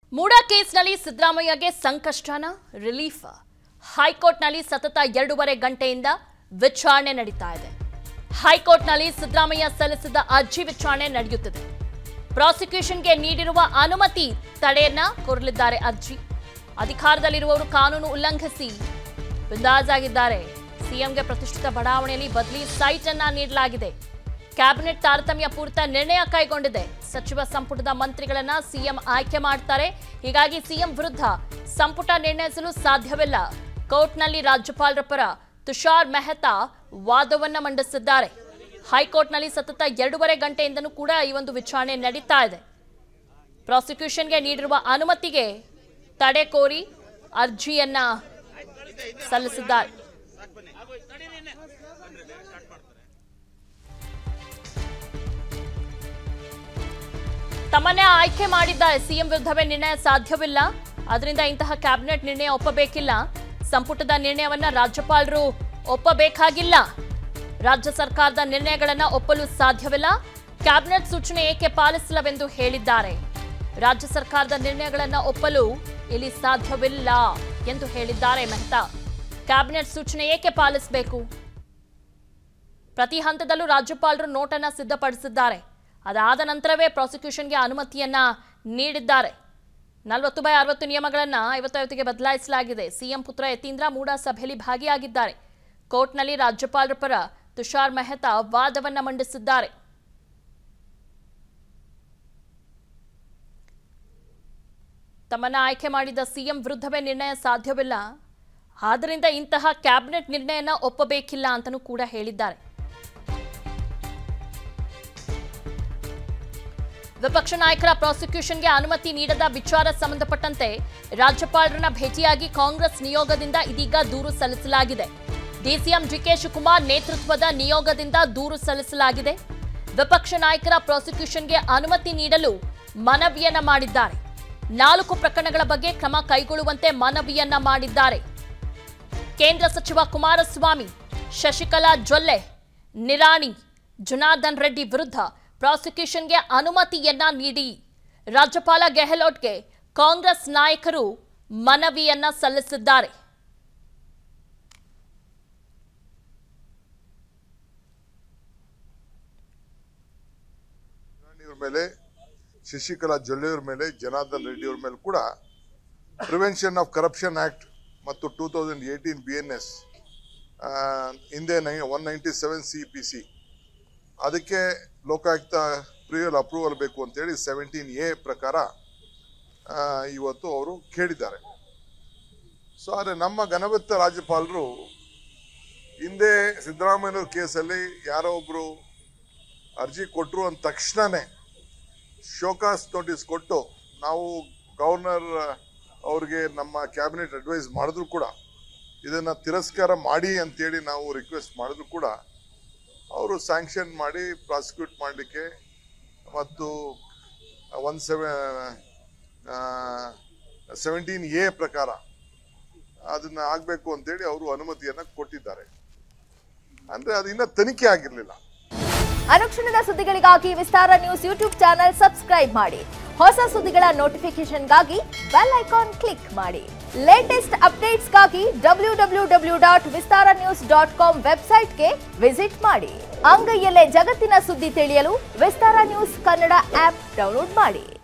ಮೂಡ ಕೇಸ್ನಲ್ಲಿ ಸಿದ್ದರಾಮಯ್ಯಗೆ ಸಂಕಷ್ಟನ ರಿಲೀಫ್ ಹೈಕೋರ್ಟ್ನಲ್ಲಿ ಸತತ ಎರಡೂವರೆ ಗಂಟೆಯಿಂದ ವಿಚಾರಣೆ ನಡೀತಾ ಇದೆ ಹೈಕೋರ್ಟ್ನಲ್ಲಿ ಸಿದ್ದರಾಮಯ್ಯ ಸಲ್ಲಿಸಿದ ಅರ್ಜಿ ವಿಚಾರಣೆ ನಡೆಯುತ್ತಿದೆ ಪ್ರಾಸಿಕ್ಯೂಷನ್ಗೆ ನೀಡಿರುವ ಅನುಮತಿ ತಡೆಯನ್ನ ಕೋರಲಿದ್ದಾರೆ ಅರ್ಜಿ ಅಧಿಕಾರದಲ್ಲಿರುವವರು ಕಾನೂನು ಉಲ್ಲಂಘಿಸಿ ಬಿಂದಾಜಾಗಿದ್ದಾರೆ ಸಿಎಂಗೆ ಪ್ರತಿಷ್ಠಿತ ಬಡಾವಣೆಯಲ್ಲಿ ಬದಲಿ ಸೈಟ್ ಅನ್ನ ನೀಡಲಾಗಿದೆ ಕ್ಯಾಬಿನೆಟ್ ತಾರತಮ್ಯ ಪೂರಿತ ನಿರ್ಣಯ ಕೈಗೊಂಡಿದೆ ಸಚಿವ ಸಂಪುಟದ ಮಂತ್ರಿಗಳನ್ನ ಸಿಎಂ ಆಯ್ಕೆ ಮಾಡ್ತಾರೆ ಹೀಗಾಗಿ ಸಿಎಂ ವಿರುದ್ಧ ಸಂಪುಟ ನಿರ್ಣಯಿಸಲು ಸಾಧ್ಯವಿಲ್ಲ ಕೋರ್ಟ್ನಲ್ಲಿ ರಾಜ್ಯಪಾಲರ ಪರ ತುಷಾರ್ ಮೆಹ್ತಾ ವಾದವನ್ನ ಮಂಡಿಸಿದ್ದಾರೆ ಹೈಕೋರ್ಟ್ನಲ್ಲಿ ಸತತ ಎರಡೂವರೆ ಗಂಟೆಯಿಂದನೂ ಕೂಡ ಈ ಒಂದು ವಿಚಾರಣೆ ನಡೀತಾ ಇದೆ ಪ್ರಾಸಿಕ್ಯೂಷನ್ಗೆ ನೀಡಿರುವ ಅನುಮತಿಗೆ ತಡೆ ಕೋರಿ ಅರ್ಜಿಯನ್ನ ಸಲ್ಲಿಸಿದ್ದಾರೆ ತಮ್ಮನ್ನೇ ಆಯ್ಕೆ ಮಾಡಿದ್ದಾರೆ ಸಿಎಂ ವಿರುದ್ಧವೇ ನಿರ್ಣಯ ಸಾಧ್ಯವಿಲ್ಲ ಅದರಿಂದ ಇಂತಹ ಕ್ಯಾಬಿನೆಟ್ ನಿರ್ಣಯ ಒಪ್ಪಬೇಕಿಲ್ಲ ಸಂಪುಟದ ನಿರ್ಣಯವನ್ನ ರಾಜ್ಯಪಾಲರು ಒಪ್ಪಬೇಕಾಗಿಲ್ಲ ರಾಜ್ಯ ಸರ್ಕಾರದ ನಿರ್ಣಯಗಳನ್ನ ಒಪ್ಪಲು ಸಾಧ್ಯವಿಲ್ಲ ಕ್ಯಾಬಿನೆಟ್ ಸೂಚನೆ ಏಕೆ ಪಾಲಿಸಲವೆಂದು ಹೇಳಿದ್ದಾರೆ ರಾಜ್ಯ ಸರ್ಕಾರದ ನಿರ್ಣಯಗಳನ್ನ ಒಪ್ಪಲು ಇಲ್ಲಿ ಸಾಧ್ಯವಿಲ್ಲ ಎಂದು ಹೇಳಿದ್ದಾರೆ ಮೆಹ್ತಾ ಕ್ಯಾಬಿನೆಟ್ ಸೂಚನೆ ಏಕೆ ಪಾಲಿಸಬೇಕು ಪ್ರತಿ ಹಂತದಲ್ಲೂ ರಾಜ್ಯಪಾಲರು ನೋಟನ್ನ ಸಿದ್ಧಪಡಿಸಿದ್ದಾರೆ ಅದಾದ ನಂತರವೇ ಪ್ರಾಸಿಕ್ಯೂಷನ್ಗೆ ಅನುಮತಿಯನ್ನ ನೀಡಿದ್ದಾರೆ ನಲವತ್ತು ಬೈ ಅರವತ್ತು ನಿಯಮಗಳನ್ನ ಐವತ್ತೈವತ್ತಿಗೆ ಬದಲಾಯಿಸಲಾಗಿದೆ ಸಿಎಂ ಪುತ್ರ ಯತೀಂದ್ರ ಮೂಡಾ ಸಭೆಯಲ್ಲಿ ಭಾಗಿಯಾಗಿದ್ದಾರೆ ಕೋರ್ಟ್ನಲ್ಲಿ ರಾಜ್ಯಪಾಲರ ಪರ ತುಷಾರ್ ಮೆಹ್ತಾ ವಾದವನ್ನ ಮಂಡಿಸಿದ್ದಾರೆ ತಮ್ಮನ್ನ ಆಯ್ಕೆ ಮಾಡಿದ ಸಿಎಂ ವಿರುದ್ಧವೇ ನಿರ್ಣಯ ಸಾಧ್ಯವಿಲ್ಲ ಆದ್ದರಿಂದ ಇಂತಹ ಕ್ಯಾಬಿನೆಟ್ ನಿರ್ಣಯನ ಒಪ್ಪಬೇಕಿಲ್ಲ ಅಂತಲೂ ಕೂಡ ಹೇಳಿದ್ದಾರೆ ವಿಪಕ್ಷ ನಾಯಕರ ಪ್ರಾಸಿಕ್ಯೂಷನ್ಗೆ ಅನುಮತಿ ನೀಡದ ವಿಚಾರ ಸಂಬಂಧಪಟ್ಟಂತೆ ರಾಜ್ಯಪಾಲರನ್ನ ಭೇಟಿಯಾಗಿ ಕಾಂಗ್ರೆಸ್ ನಿಯೋಗದಿಂದ ಇದೀಗ ದೂರು ಸಲ್ಲಿಸಲಾಗಿದೆ ಡಿಸಿಎಂ ಡಿಕೆ ಶಿವಕುಮಾರ್ ನೇತೃತ್ವದ ನಿಯೋಗದಿಂದ ದೂರು ಸಲ್ಲಿಸಲಾಗಿದೆ ವಿಪಕ್ಷ ನಾಯಕರ ಪ್ರಾಸಿಕ್ಯೂಷನ್ಗೆ ಅನುಮತಿ ನೀಡಲು ಮನವಿಯನ್ನ ಮಾಡಿದ್ದಾರೆ ನಾಲ್ಕು ಪ್ರಕರಣಗಳ ಬಗ್ಗೆ ಕ್ರಮ ಕೈಗೊಳ್ಳುವಂತೆ ಮನವಿಯನ್ನ ಮಾಡಿದ್ದಾರೆ ಕೇಂದ್ರ ಸಚಿವ ಕುಮಾರಸ್ವಾಮಿ ಶಶಿಕಲಾ ಜೊಲ್ಲೆ ನಿರಾಣಿ ಜನಾರ್ದನ್ ರೆಡ್ಡಿ ವಿರುದ್ಧ ಪ್ರಾಸಿಕ್ಯೂಷನ್ಗೆ ಅನುಮತಿಯನ್ನ ನೀಡಿ ರಾಜ್ಯಪಾಲ ಗೆಹ್ಲೋಟ್ಗೆ ಕಾಂಗ್ರೆಸ್ ನಾಯಕರು ಮನವಿಯನ್ನ ಸಲ್ಲಿಸಿದ್ದಾರೆ ಇವ್ರ ಮೇಲೆ ಶಶಿಕಲಾ ಜೊಲ್ಲೆಯವ್ರ ಮೇಲೆ ಜನಾರ್ದನ್ ರೆಡ್ಡಿ ಅವ್ರ ಮೇಲೆ ಕೂಡ ಪ್ರಿವೆನ್ಷನ್ ಆಫ್ ಕರಪ್ಷನ್ ಆಕ್ಟ್ ಮತ್ತು two thousand eighteen B N S ಹಿಂದೆ ನೈ one ninety seven C P C ಅದಕ್ಕೆ ಲೋಕಾಯುಕ್ತ ಪ್ರಿಯಲ್ ಅಪ್ರೂವಲ್ ಬೇಕು ಅಂತೇಳಿ ಸೆವೆಂಟೀನ್ ಎ ಪ್ರಕಾರ ಆ, ಇವತ್ತು ಅವರು ಕೇಳಿದ್ದಾರೆ ಸೊ ಆದರೆ ನಮ್ಮ ಘನವೆತ್ತ ರಾಜ್ಯಪಾಲರು ಹಿಂದೆ ಸಿದ್ದರಾಮಯ್ಯನವ್ರ ಕೇಸಲ್ಲಿ ಯಾರೋ ಒಬ್ರು ಅರ್ಜಿ ಕೊಟ್ಟರು ಅಂದ ತಕ್ಷಣನೇ ಶೋಕಾಸ್ ನೋಟಿಸ್ ಕೊಟ್ಟು ನಾವು ಗವರ್ನರ್ ಅವ್ರಿಗೆ ನಮ್ಮ ಕ್ಯಾಬಿನೆಟ್ ಅಡ್ವೈಸ್ ಮಾಡಿದ್ರು ಕೂಡ ಇದನ್ನು ತಿರಸ್ಕಾರ ಮಾಡಿ ಅಂತೇಳಿ ನಾವು ರಿಕ್ವೆಸ್ಟ್ ಮಾಡಿದ್ರು ಕೂಡ ಅವರು ಸ್ಯಾಂಕ್ಷನ್ ಮಾಡಿ ಪ್ರಾಸಿಕ್ಯೂಟ್ ಮಾಡಲಿಕ್ಕೆ ಮತ್ತು ಒನ್ ಸೆವೆ ಸೆವೆಂಟೀನ್ ಎ ಪ್ರಕಾರ ಅದನ್ನ ಆಗಬೇಕು ಅಂತೇಳಿ ಅವರು ಅನುಮತಿಯನ್ನು ಕೊಟ್ಟಿದ್ದಾರೆ ಅಂದರೆ ಅದು ಇನ್ನೂ ತನಿಖೆ ಆಗಿರಲಿಲ್ಲ ಅನುಕ್ಷಣದ ಸುದ್ದಿಗಳಿಗಾಗಿ Vistara news YouTube channel subscribe ಮಾಡಿ ಹೊಸ ಸುದ್ದಿಗಳ ನೋಟಿಫಿಕೇಶನ್ಗಾಗಿ ಬೆಲ್ ಐಕಾನ್ ಕ್ಲಿಕ್ ಮಾಡಿ ಲೇಟೆಸ್ಟ್ ಅಪ್ಡೇಟ್ಸ್ಗಾಗಿ W W W dot Vistara news dot com ವೆಬ್ಸೈಟ್ಗೆ ವಿಸಿಟ್ ಮಾಡಿ ಅಂಗೈಯಲ್ಲೇ ಜಗತ್ತಿನ ಸುದ್ದಿ ತಿಳಿಯಲು Vistara news Kannada app download ಮಾಡಿ